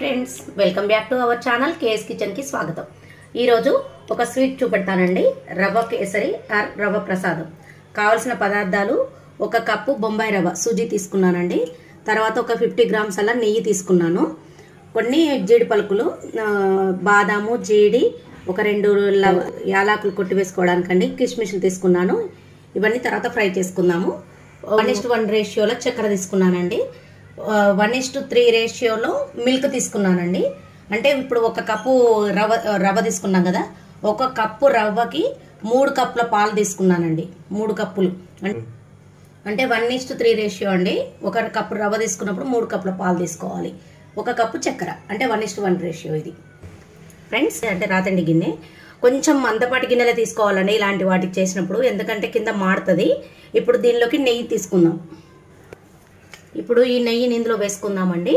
friends welcome back to our channel KS kitchen కి స్వాగతం ఈరోజు ఒక స్వీట్ చూపెడతానండి రవ్వ కేసరి ఆర్ రవ్వ ప్రసాదం కావలసిన పదార్థాలు ఒక కప్పు బొంబాయి రవ్వ సూజీ తీసుకున్నానండి తర్వాత ఒక ఫిఫ్టీ గ్రామ్స్ అలా నెయ్యి తీసుకున్నాను కొన్ని జీడి పలుకులు ఆ, బాదాము జీడి ఒక రెండు లవ యాలకులు కొట్టి వేసుకోవడానికండి కిస్మిస్లు తీసుకున్నాను ఇవన్నీ తర్వాత ఫ్రై చేసుకుందాము వన్ ఇస్ట్ వన్ రేషియోలో చక్కెర తీసుకున్నానండి వన్ ఇస్ టు త్రీ రేషియోలో మిల్క్ తీసుకున్నానండి అంటే ఇప్పుడు ఒక కప్పు రవ్వ రవ్వ తీసుకున్నాం కదా ఒక కప్పు రవ్వకి మూడు కప్పుల పాలు తీసుకున్నానండి మూడు కప్పులు అం- అంటే one is to three ratio అండి ఒక కప్పు రవ్వ తీసుకున్నప్పుడు మూడు కప్పుల పాలు తీసుకోవాలి ఒక కప్పు చక్కెర అంటే one is to one ratio ఇది ఫ్రెండ్స్ అంటే రాతండి గిన్నె కొంచెం మందపాటి గిన్నెలే తీసుకోవాలండి ఇలాంటి వాటికి చేసినప్పుడు ఎందుకంటే కింద మాడుతుంది ఇప్పుడు దీనిలోకి నెయ్యి తీసుకుందాం ఇప్పుడు ఈ నెయ్యిని ఇందులో వేసుకుందామండి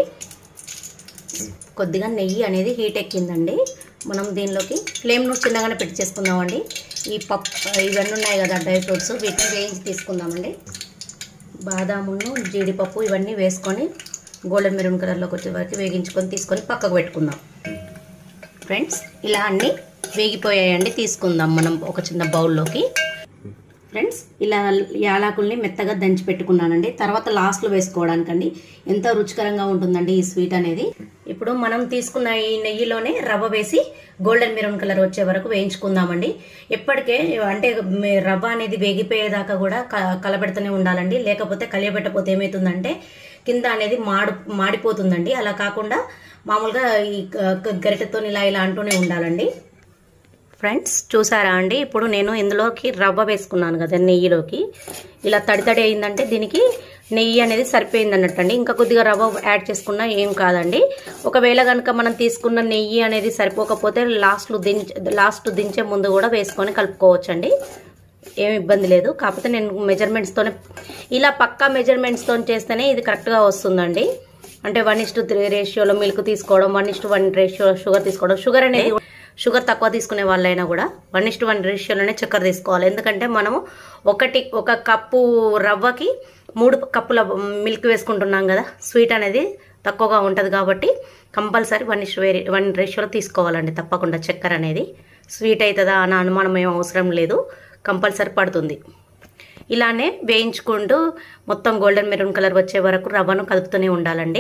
కొద్దిగా నెయ్యి అనేది హీట్ ఎక్కిందండి మనం దీనిలోకి ఫ్లేమ్ను చిన్నగానే పెట్టి చేసుకుందామండి ఈ పప్పు ఇవన్నీ ఉన్నాయి కదా డ్రై ఫ్రూట్స్ వీటిని వేయించి తీసుకుందామండి బాదామును జీడిపప్పు ఇవన్నీ వేసుకొని గోల్డెన్ మెరూన్ కలర్లోకి వచ్చే వరకు వేగించుకొని తీసుకొని పక్కకు పెట్టుకుందాం ఫ్రెండ్స్ ఇలా అన్నీ వేగిపోయాయండి తీసుకుందాం మనం ఒక చిన్న బౌల్లోకి ఫ్రెండ్స్ ఇలా యాలకుల్ని మెత్తగా దంచి పెట్టుకున్నానండి తర్వాత లాస్ట్లో వేసుకోవడానికండి ఎంతో రుచికరంగా ఉంటుందండి ఈ స్వీట్ అనేది ఇప్పుడు మనం తీసుకున్న ఈ నెయ్యిలోనే రవ్వ వేసి గోల్డెన్ మెరూన్ కలర్ వచ్చే వరకు వేయించుకుందామండి ఎప్పటికే అంటే మే- రవ్వ అనేది వేగిపోయేదాకా కూడా క- కలబెడుతూనే ఉండాలండి లేకపోతే కలియబెట్టకపోతే ఏమవుతుందంటే కింద అనేది మాడు మాడిపోతుందండి అలా కాకుండా మామూలుగా ఈ గ- గరిటెతో ఇలా ఇలా అంటూనే ఉండాలండి ఫ్రెండ్స్ చూసారా అండి ఇప్పుడు నేను ఇందులోకి రవ్వ వేసుకున్నాను కదా నెయ్యిలోకి ఇలా తడి తడి అయిందంటే దీనికి నెయ్యి అనేది సరిపోయింది అన్నట్టు అండి ఇంకా కొద్దిగా రవ్వ యాడ్ చేసుకున్నా ఏం కాదండి ఒకవేళ కనుక మనం తీసుకున్న నెయ్యి అనేది సరిపోకపోతే లాస్ట్లో దించ లాస్ట్ దించే ముందు కూడా వేసుకొని కలుపుకోవచ్చండి ఏం ఇబ్బంది లేదు కాకపోతే నేను మెజర్మెంట్స్తోనే ఇలా పక్కా మెజర్మెంట్స్తో చేస్తేనే ఇది కరెక్ట్గా వస్తుందండి అంటే వన్ ఇస్ టు త్రీ రేషియోలో మిల్క్ తీసుకోవడం one is to one ratio sugar తీసుకోవడం షుగర్ అనేది షుగర్ తక్కువ తీసుకునే వాళ్ళైనా కూడా వన్ ఇస్ టు వన్ రేషియోలోనే చక్కెర తీసుకోవాలి ఎందుకంటే మనము ఒకటి ఒక కప్పు రవ్వకి మూడు కప్పుల మిల్క్ వేసుకుంటున్నాం కదా స్వీట్ అనేది తక్కువగా ఉంటుంది కాబట్టి కంపల్సరీ వన్ ఇస్ వేరే వన్ రేషియోలో తీసుకోవాలండి తప్పకుండా చక్కెర అనేది స్వీట్ అవుతుందా అన్న అనుమానం ఏం అవసరం లేదు కంపల్సరీ పడుతుంది ఇలానే వేయించుకుంటూ మొత్తం గోల్డెన్ మెరూన్ కలర్ వచ్చే వరకు రవ్వను కలుపుతూనే ఉండాలండి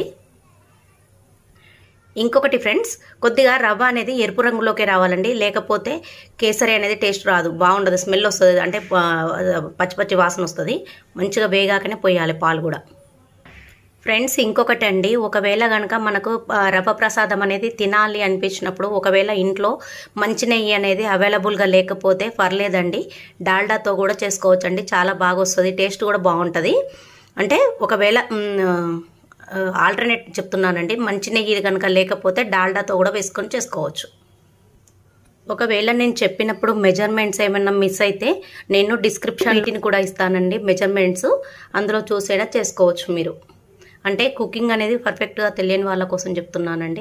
ఇంకొకటి ఫ్రెండ్స్ కొద్దిగా రవ్వ అనేది ఎరుపు రంగులోకి రావాలండి లేకపోతే కేసరి అనేది టేస్ట్ రాదు బాగుండదు స్మెల్ వస్తుంది అంటే ప- పచ్చి పచ్చి వాసన వస్తుంది మంచిగా వేగాకనే పోయాలి పాలు కూడా ఫ్రెండ్స్ ఇంకొకటి అండి ఒకవేళ కనుక మనకు ఆ, రవ్వ ప్రసాదం అనేది తినాలి అనిపించినప్పుడు ఒకవేళ ఇంట్లో మంచి నెయ్యి అనేది అవైలబుల్గా లేకపోతే పర్లేదండి డాల్డాతో కూడా చేసుకోవచ్చండి చాలా బాగా వస్తుంది టేస్ట్ కూడా బాగుంటుంది అంటే ఒకవేళ ఆల్టర్నేట్ చెప్తున్నానండి మంచి నెయ్యి కనుక లేకపోతే డాల్డాతో కూడా వేసుకొని చేసుకోవచ్చు ఒకవేళ నేను చెప్పినప్పుడు మెజర్మెంట్స్ ఏమైనా మిస్ అయితే నేను డిస్క్రిప్షన్ కూడా ఇస్తానండి మెజర్మెంట్స్ అందులో చూసేలా చేసుకోవచ్చు మీరు అంటే కుకింగ్ అనేది పర్ఫెక్ట్గా తెలియని వాళ్ళ కోసం చెప్తున్నానండి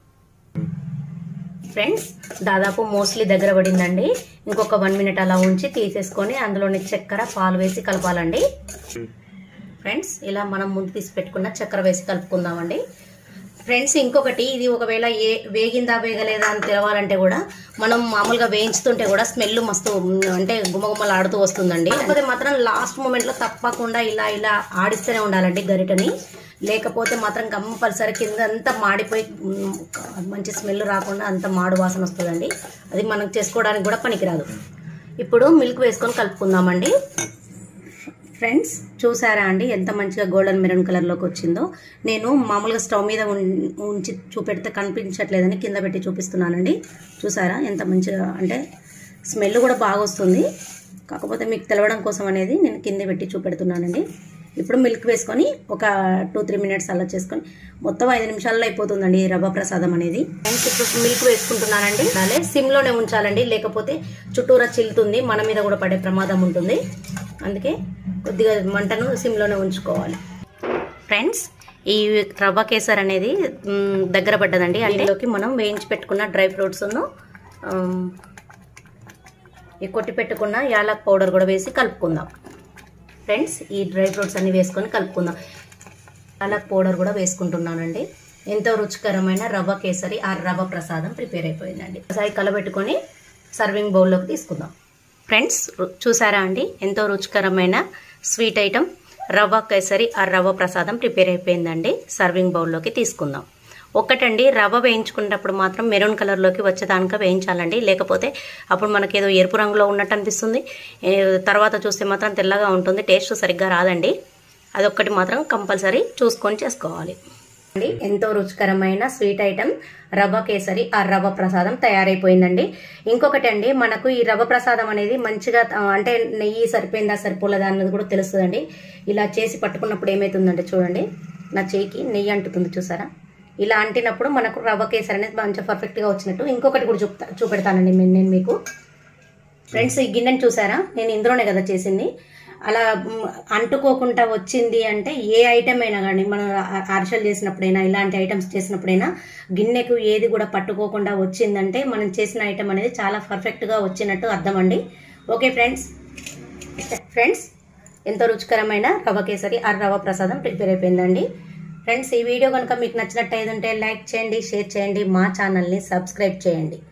ఫ్రెండ్స్ దాదాపు మోస్ట్లీ దగ్గర పడిందండి ఇంకొక వన్ మినిట్ అలా ఉంచి తీసేసుకొని అందులోని చక్కెర పాలు వేసి కలపాలండి ఫ్రెండ్స్ ఇలా మనం ముందు తీసి పెట్టుకున్న చక్కెర వేసి కలుపుకుందామండి ఫ్రెండ్స్ ఇంకొకటి ఇది ఒకవేళ ఏ వేగిందా వేగలేదా అని తెలవాలంటే కూడా మనం మామూలుగా వేయించుతుంటే కూడా స్మెల్ మస్తు ఉమ్, అంటే గుమగుమలు ఆడుతూ వస్తుందండి కాకపోతే మాత్రం లాస్ట్ మూమెంట్లో తప్పకుండా ఇలా ఇలా ఆడిస్తూనే ఉండాలండి గరిటని లేకపోతే మాత్రం కంపల్సరీ కింద అంతా మాడిపోయి ఉమ్, మంచి స్మెల్ రాకుండా అంత మాడు వాసన వస్తుందండి అది మనం చేసుకోవడానికి కూడా పనికిరాదు ఇప్పుడు మిల్క్ వేసుకొని కలుపుకుందామండి ఫ్రెండ్స్ చూసారా అండి ఎంత మంచిగా గోల్డెన్ మెరూన్ కలర్లోకి వచ్చిందో నేను మామూలుగా స్టవ్ మీద ఉం- ఉంచి చూపెడితే కనిపించట్లేదని కింద పెట్టి చూపిస్తున్నానండి చూసారా ఎంత మంచిగా అంటే స్మెల్ కూడా బాగా వస్తుంది కాకపోతే మీకు తెలవడం కోసం అనేది నేను కింద పెట్టి చూపెడుతున్నానండి ఇప్పుడు మిల్క్ వేసుకొని ఒక టూ త్రీ మినిట్స్ అలా చేసుకొని మొత్తం ఐదు నిమిషాల్లో అయిపోతుందండి ఈ రవ్వ ప్రసాదం అనేది ఫ్రెండ్స్ ఇప్పుడు మిల్క్ వేసుకుంటున్నానండి అలాగే సిమ్లోనే ఉంచాలండి లేకపోతే చుట్టూరా చిల్లుతుంది మన మీద కూడా పడే ప్రమాదం ఉంటుంది అందుకే కొద్దిగా మంటను సిమ్లోనే ఉంచుకోవాలి ఫ్రెండ్స్ ఈ రవ్వ కేసర్ అనేది మ్, దగ్గర పడ్డదండి అందులోకి మనం వేయించి పెట్టుకున్న డ్రై ఫ్రూట్స్ను ఈ కొట్టి పెట్టుకున్న యాలక్ పౌడర్ కూడా వేసి కలుపుకుందాం ఫ్రెండ్స్ ఈ డ్రై ఫ్రూట్స్ అన్ని వేసుకొని కలుపుకుందాం యాలక్ పౌడర్ కూడా వేసుకుంటున్నానండి ఎంతో రుచికరమైన రవ్వ కేసరి ఆ రవ్వ ప్రసాదం ప్రిపేర్ అయిపోయిందండి ఒకసారి కలబెట్టుకొని సర్వింగ్ బౌల్లోకి తీసుకుందాం ఫ్రెండ్స్ రు- చూసారా అండి ఎంతో రుచికరమైన స్వీట్ ఐటమ్ రవ్వ కేసరి ఆ రవ్వ ప్రసాదం ప్రిపేర్ అయిపోయిందండి సర్వింగ్ బౌల్లోకి తీసుకుందాం ఒక్కటండి రవ్వ వేయించుకునేటప్పుడు మాత్రం మెరూన్ కలర్లోకి వచ్చేదానిక వేయించాలండి లేకపోతే అప్పుడు మనకి ఏదో ఎరుపు రంగులో ఉన్నట్టు అనిపిస్తుంది ఏ, తర్వాత చూస్తే మాత్రం తెల్లగా ఉంటుంది టేస్ట్ సరిగ్గా రాదండి అదొక్కటి మాత్రం కంపల్సరీ చూసుకొని చేసుకోవాలి అండి ఎంతో రుచికరమైన స్వీట్ ఐటమ్ రవ్వ కేసరి ఆ రవ్వ ప్రసాదం తయారైపోయిందండి ఇంకొకటి అండి మనకు ఈ రవ్వ ప్రసాదం అనేది మంచిగా ఆ, అంటే నెయ్యి సరిపోయిందా సరిపోలేదా అన్నది కూడా తెలుస్తుందండి ఇలా చేసి పట్టుకున్నప్పుడు ఏమవుతుందంటే చూడండి నా చేయికి నెయ్యి అంటుతుంది చూసారా ఇలా అంటినప్పుడు మనకు రవ్వ కేసరి అనేది మంచిగా పర్ఫెక్ట్గా వచ్చినట్టు ఇంకొకటి కూడా చూపుతా చూపెడతానండి నేను నేను మీకు ఫ్రెండ్స్ ఈ గిన్నెని చూసారా నేను ఇందులోనే కదా చేసింది అలా మ్, అంటుకోకుండా వచ్చింది అంటే ఏ ఐటమ్ అయినా కానీ మనం అ- అరిసెలు చేసినప్పుడైనా ఇలాంటి ఐటమ్స్ చేసినప్పుడైనా గిన్నెకు ఏది కూడా పట్టుకోకుండా వచ్చిందంటే మనం చేసిన ఐటమ్ అనేది చాలా పర్ఫెక్ట్గా వచ్చినట్టు అర్థం అండి ఓకే ఫ్రెండ్స్ ఫ్రెండ్స్ ఎంతో రుచికరమైన రవ్వ కేసరి ఆ రవ్వ ప్రసాదం ప్రిపేర్ అయిపోయిందండి ఫ్రెండ్స్ ఈ వీడియో కనుక మీకు నచ్చినట్టయితే ఉంటే లైక్ చేయండి షేర్ చేయండి మా ఛానల్ని సబ్స్క్రైబ్ చేయండి